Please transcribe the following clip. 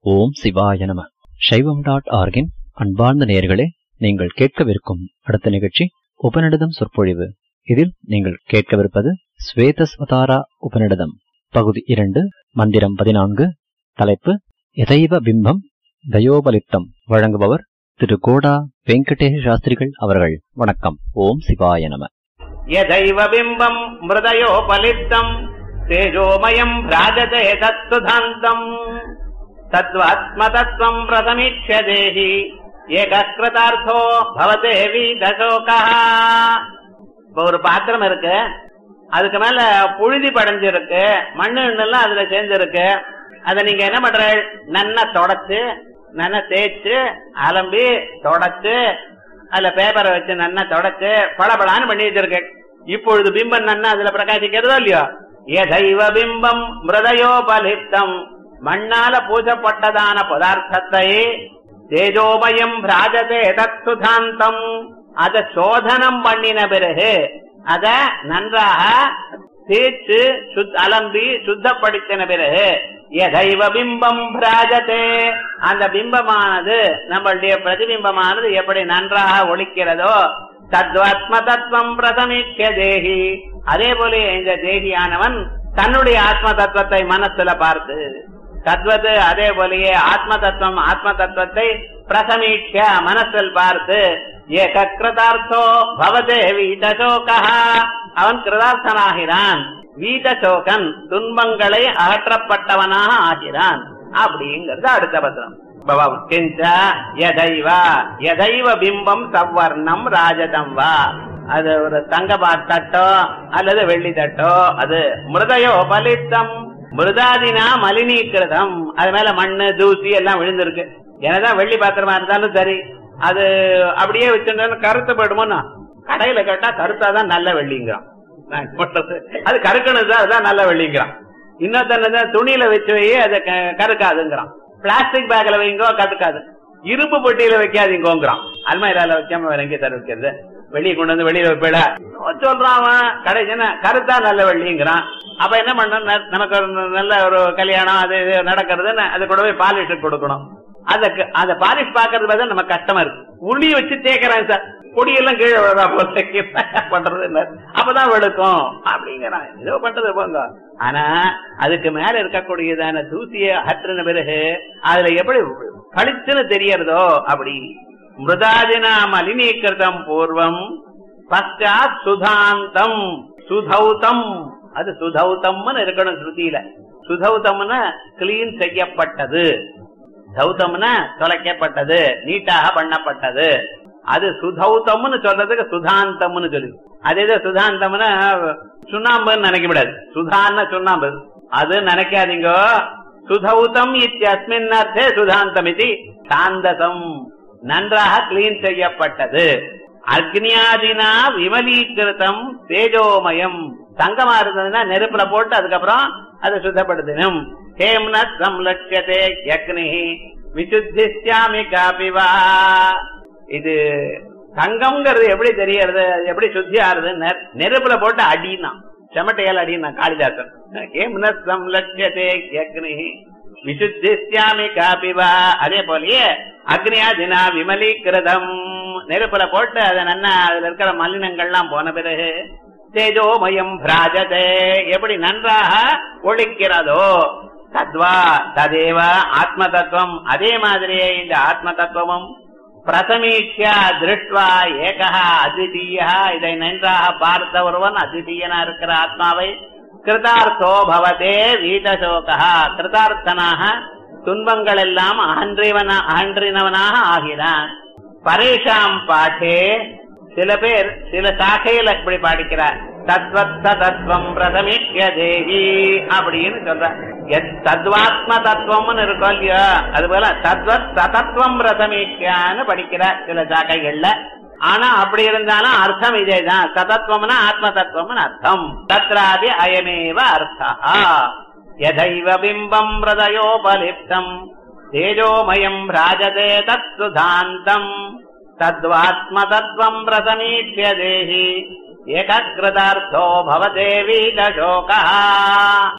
ஓம் சிவாய நம சைவம் டாட் ஆர்கின் அன்பார்ந்த நேயர்களே நீங்கள் கேட்கவிருக்கும் அடுத்த நிகழ்ச்சி உபநிடதம் சொற்பொழிவு இதில் நீங்கள் கேட்கவிருப்பது ஸ்வேதஸ்வதாரா உபநிடதம் பகுதி இரண்டு மந்திரம் பதினான்கு தலைப்பு எதைவ பிம்பம் தயோபலிப்தம் வழங்குபவர் திரு கோடா வெங்கடேஷ் சாஸ்திரிகள் அவர்கள் வணக்கம் ஓம் சிவாய நம यदैव बिम्बम् मृदयोपलिप्तम् तेजोमयम् भ्राजते तत्सुधान्तम् तद्वात्मतत्त्वम् प्रथमीक्ष्य देहि एकः कृतार्थो भवदेவி தசோகः இப்போ ஒரு பாத்திரம் இருக்கு அதுக்கு மேல புழுதி படைஞ்சிருக்கு மண்ணு எல்லாம் அதுல சேர்ந்திருக்கு அதை நீங்க என்ன பண்ற நன்னா தொடச்சு நன்னா தேய்ச்சு அலம்பி தொடச்சு அதுல பேப்பரை வச்சு நன்னா தொடச்சு பளபளான்னு பண்ணி வச்சிருக்கு இப்பொழுது பிம்பம் நன்னா அதுல பிரகாசிக்கிறதோ இல்லையோ எதைவ பிம்பம் மிருதயோபலிப்தம் மண்ணால பூஜப்பட்டதான பதார்த்தத்தை தேஜோமயம் பிராஜதே தத்துதாந்தம் அத சோதனம் பண்ணின பிறகு அத நன்றாக தேய்ச்சு சுத் அலம்பி சுத்தப்படுத்தின பிறகு எதைவ பிம்பம் பிராஜதே அந்த பிம்பமானது நம்மளுடைய பிரதிபிம்பமானது எப்படி நன்றாக ஒழிக்கிறதோ தத்வாத்ம தத்துவம் பிரதமிக்க தேகி அதே போல இந்த தேகியானவன் தன்னுடைய ஆத்ம தத்துவத்தை மனசுல பார்த்து தத்வது அதே போலயே ஆத்ம தத்துவம் ஆத்ம தத்துவத்தை பிரசமீட்ச மனசில் பார்த்து ஏக கிருதார்த்தோ பவதே வீதசோகா அவன் கிருதார்த்தனாகிறான் வீதசோகன் துன்பங்களை அகற்றப்பட்டவனாக ஆகிறான் அப்படிங்கிறது அடுத்த பத்திரம் பவம் கிஞ்ச எதைவா எதைவ பிம்பம் சவ்வர்ணம் ராஜதம் வா அது ஒரு தங்க தட்டோ அல்லது வெள்ளி தட்டோ அது மிருதயோ பலித்தம் மிருதாதினா மலினீகிருதம் அது மேல மண்ணு தூசி எல்லாம் விழுந்திருக்கு என்னதான் வெள்ளி பாத்திரமா இருந்தாலும் சரி அது அப்படியே வச்சிருந்தா கருத்து போயிடுமோன்னா கடையில கேட்டா கருத்தாதான் நல்ல வெள்ளிங்கிறான் அது கருக்கணுது அதுதான் நல்ல வெள்ளிங்கிறான் இன்னொருத்தன துணியில வச்சு வை அது கருக்காதுங்கிறான் பிளாஸ்டிக் பேக்ல வைங்கோ கத்துக்காது இரும்பு பொட்டியில வைக்காதீங்கோங்கிறான் அல்மாயிரால வைக்காம வேற எங்கே தர வைக்கிறது வெளியே கொண்டு வந்து வெளியில வைப்பேட சொல்றான் அவன் கடைசினா கருத்தா நல்ல வெள்ளிங்கிறான் அப்ப என்ன பண்ண நமக்கு ஒரு நல்ல ஒரு கல்யாணம் அது இது நடக்கிறதுன்னு அது கூட போய் பாலிஷ் கொடுக்கணும் அதுக்கு அந்த பாலிஷ் பாக்குறது பார்த்தா நம்ம கஷ்டமா இருக்கு உளி வச்சு தேய்க்கிறேன் சார் பொடியெல்லாம் கீழே விழுறா பண்றது இல்ல அப்பதான் வெளுக்கும் அப்படிங்கிறான் ஏதோ பண்றது போங்க ஆனா அதுக்கு மேல இருக்கக்கூடியதான தூசிய அகற்றின பிறகு அதுல எப்படி கழிச்சுன்னு தெரியறதோ அப்படி மிருதாஜினா மலினீகிருதம் பூர்வம் பశ్చాத் சுதாந்தம் சுதௌதம் அது சுதௌதம்னு இருக்கணும் ஸ்ருதியில சுதௌதம்னு கிளீன் செய்யப்பட்டது தௌதம்னா தொலைக்கப்பட்டது நீட்டாக பண்ணப்பட்டது அது சுதௌதம்னு சொல்றதுக்கு சுதாந்தம்னு சொல்லி அதே சுதாந்தம்னா சுண்ணாம்புன்னு நினைக்கப்படாது சுதான்னு சுண்ணாம்பு அது நினைக்காதீங்க சுதௌதம் இத்தியஸ்மின் அர்த்தே சுதாந்தம் இது சாந்தசம் நன்றாக கிளீன் செய்யப்பட்டது அக்னியாதினா விமலீகிருத்தம் தேஜோமயம் தங்கமா இருந்ததுன்னா நெருப்புல போட்டு அதுக்கப்புறம் அதை சுத்தப்படுத்தணும் ஹேம்ன சம்லட்சதே யக்னி விசுத்தியாமி காபிவா இது தங்கம்ங்கிறது எப்படி தெரியறது எப்படி சுத்தி ஆறுது நெருப்புல போட்டு அடினா செமட்டையால் அடினா காளிதாசன் ஹேம்ன சம்லட்சதே யக்னி விசுத்தியாமி காபிவா அதே போலயே அக்னியாதினா விமலீகிருதம் நெருப்புல போட்டு அதை நன்னா அதுல இருக்கிற மலினங்கள்லாம் போன பிறகு தேஜோமயம் பிராஜதே எப்படி நன்றாக ஒழிக்கிறதோ தத்வா ததேவ ஆத்ம தத்துவம் அதே மாதிரியே இந்த ஆத்ம தத்துவமும் பிரசமீட்சியா திருஷ்டுவா ஏகா அதிதீயா இதை நன்றாக பார்த்த ஒருவன் அதிதீயனா இருக்கிற ஆத்மாவை கிருதார்த்தோ பவதே வீதசோகா கிருதார்த்தனாக துன்பங்கள் எல்லாம் அகன்றிவன அகன்றினவனாக ஆகிறான் பரேஷாம் பாட்டே சில பேர் சில சாக்கையில இப்படி பாடிக்கிறார் தத்வத்த தத்துவம் பிரதமிஷ்ய தேகி அப்படின்னு சொல்ற தத்வாத்ம தத்துவம்னு இருக்கும் இல்லையோ அது போல தத்வத் தத்துவம் பிரதமிஷ்யான்னு படிக்கிறார் சில சாக்கைகள்ல ஆனா அப்படி இருந்தாலும் அர்த்தம் இதேதான் சதத்துவம்னா ஆத்ம தத்துவம்னு அர்த்தம் தத்ராதி அயமேவ அர்த்தா யதைவ பிம்பம் ஹிருதயோபலிப்தம் தேஜோமயம் ராஜதே தத் சுதாந்தம் தத்வாத்ம தத்துவம் பிரசமீட்சிய தேகி ஏகிருதார்த்தோ பவதேவி தசோகா